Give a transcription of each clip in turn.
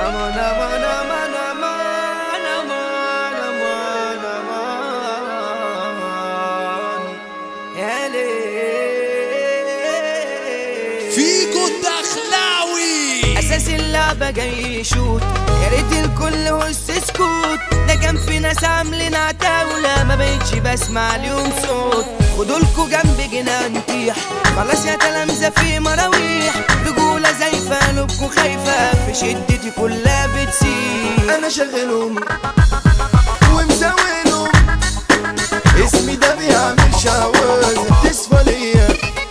امان امان امان امان امان امان امان يا ليل فيجو الدخلاوي اساس اللعبة جاي يشوت يا ريت الكل هس سكوت ده كان في ناس عاملين عتاولة ما بقتش بسمع اليوم صوت خدولكوا جنب جنان نطيح خلاص يا تلامذة في مراويح رجولة زيفة قلوبكوا خايفة في شدتي كلها بتسيح انا شغلهم ومزاولهم اسمي ده بيعمل شعوذة تسوى ليا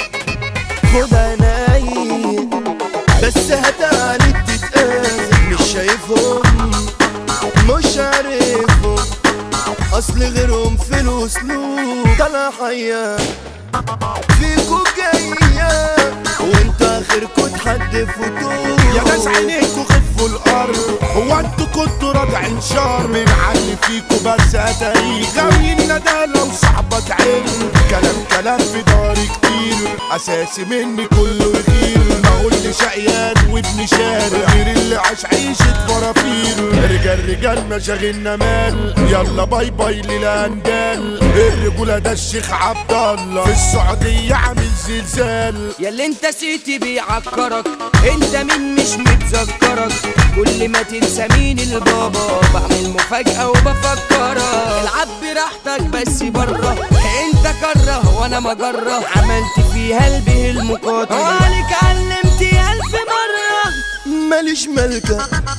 خد عيني بس هتعالي تتأذى مش شايفهم مش عارفهم اصل غيرهم فلوس لوب طلع حيا فيكو جاية وانت اخركوا تحدفوا طول يا ناس عينيكوا خفوا الارض هو انتوا كنتوا رادعين شر من علي فيكوا بس اتاريخ غاويين ندالة وصحبة عين كلام كلام في داري كتير اساسي مني كله يغير ما اقول لي شقيان وابن شارع غير اللي عاش عيشة فرافير رجال رجال مشاغلنا مال يلا باي باي للاندال الرجولة ده الشيخ عبد الله في السعودية عامل زلزال ياللي انت سيتي بيعكرك انت مين مش متذكرك كل ما تنسى مين البابا بعمل مفاجأة وبفكرك العب براحتك بس بره انت كره وانا مجرة عملت فيها البه المقاطع وعليك علمت الف مرة ماليش ملكة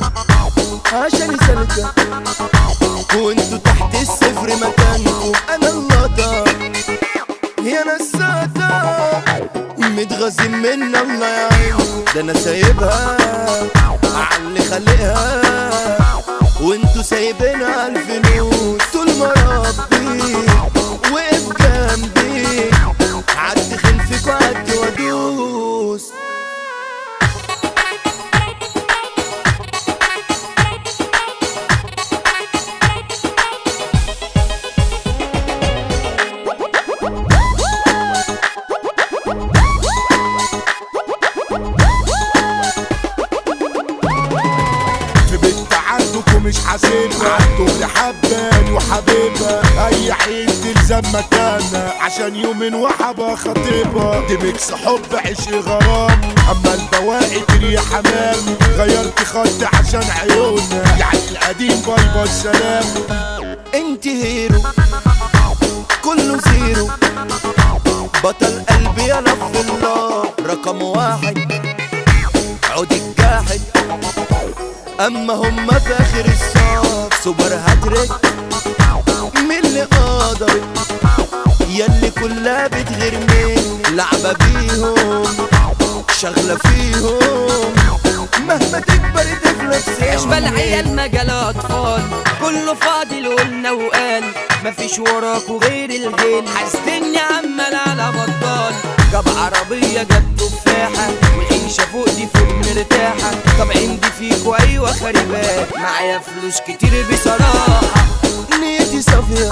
عشان سلكة وانتوا تحت الصفر مكانكم انا اللقطة يا نساتة متغازين من الله يا عينكم ده انا سايبها عاللي خلقها وانتوا سايبينها عالفلوس طول ما ربي وقف جنبي عدي خلفك وعدي وادوس في بنت عندكم مش حاسبها عندهم حبان وحبيبها اي عين تلزم مكانها عشان يومين وحبة خطيبها دي ميكس حب عشق غرام اما البواقي تري حمام غيرت خط عشان عيونها يعني القديم باي باي سلام انت هيرو كله زيرو بطل قلبي يا لف الله رقم واحد عود الجاحد اما هم في اخر الصف سوبر هاتريك من اللي قدر ياللي كلها بتغير مني لعبة بيهم شغلة فيهم مهما تكبر طفلة اشبال عيال مجال اطفال كله فاضي قلنا وقال مفيش وراكوا غير الغل حاسدني عمال على بطال جاب عربية جاب تفاحة والعيشة فوق دي فوق مرتاحة طب عندي فيكوا ايوه خريبات معايا فلوس كتير بصراحة نيتي صافية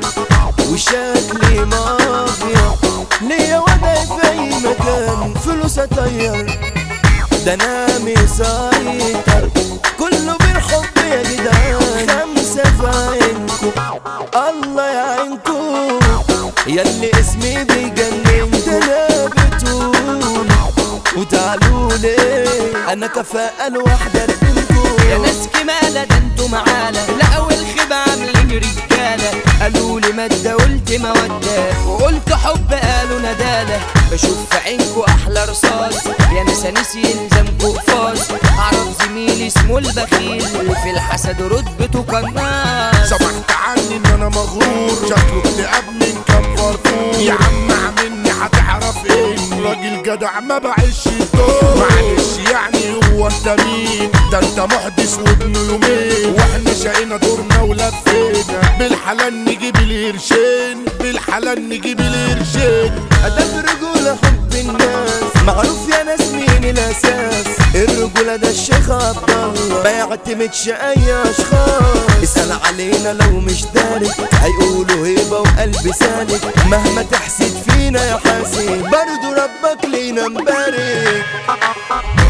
وشكلي مافيا ليا وضعي في اي مكان فلوس اطير ده انا مسيطر كله بالحب يا جدعان خمسة في عينكم الله يعينكم ياللي اسمي بيجنن ده انا بتقول وتعالوا لي انا كفاءة الواحدة ارجلكم يا ناس كمالة ده انتوا معانا لا والخيبة عاملين رجالة قالوا لي مادة قلت مودة وقلت حب قالوا ندالة بشوف في عينكوا أحلى رصاص يا ناس نسي يلزمكوا قفاص أعرف زميلي اسمه البخيل في الحسد رتبته قناص سمعت عني ان انا مغرور شكله اكتئاب من كام فرفور يا عم عاملني هتعرف ايه راجل جدع ما بعيش الدور معلش يعني هو انت مين ده انت محدث وابن يومين واحنا شقينا دورنا ولفينا بالحلال نجيب القرشين بالحلال نجيب القرشين أدب رجولة حب الناس معروف يا ناس مين الأساس الرجولة ده الشيخ عبد الله ما يعتمدش أي أشخاص اسأل علينا لو مش دارك هيقولوا هيبة وقلب سالك مهما تحسد فينا يا حاسد برضو ربك لينا مبارك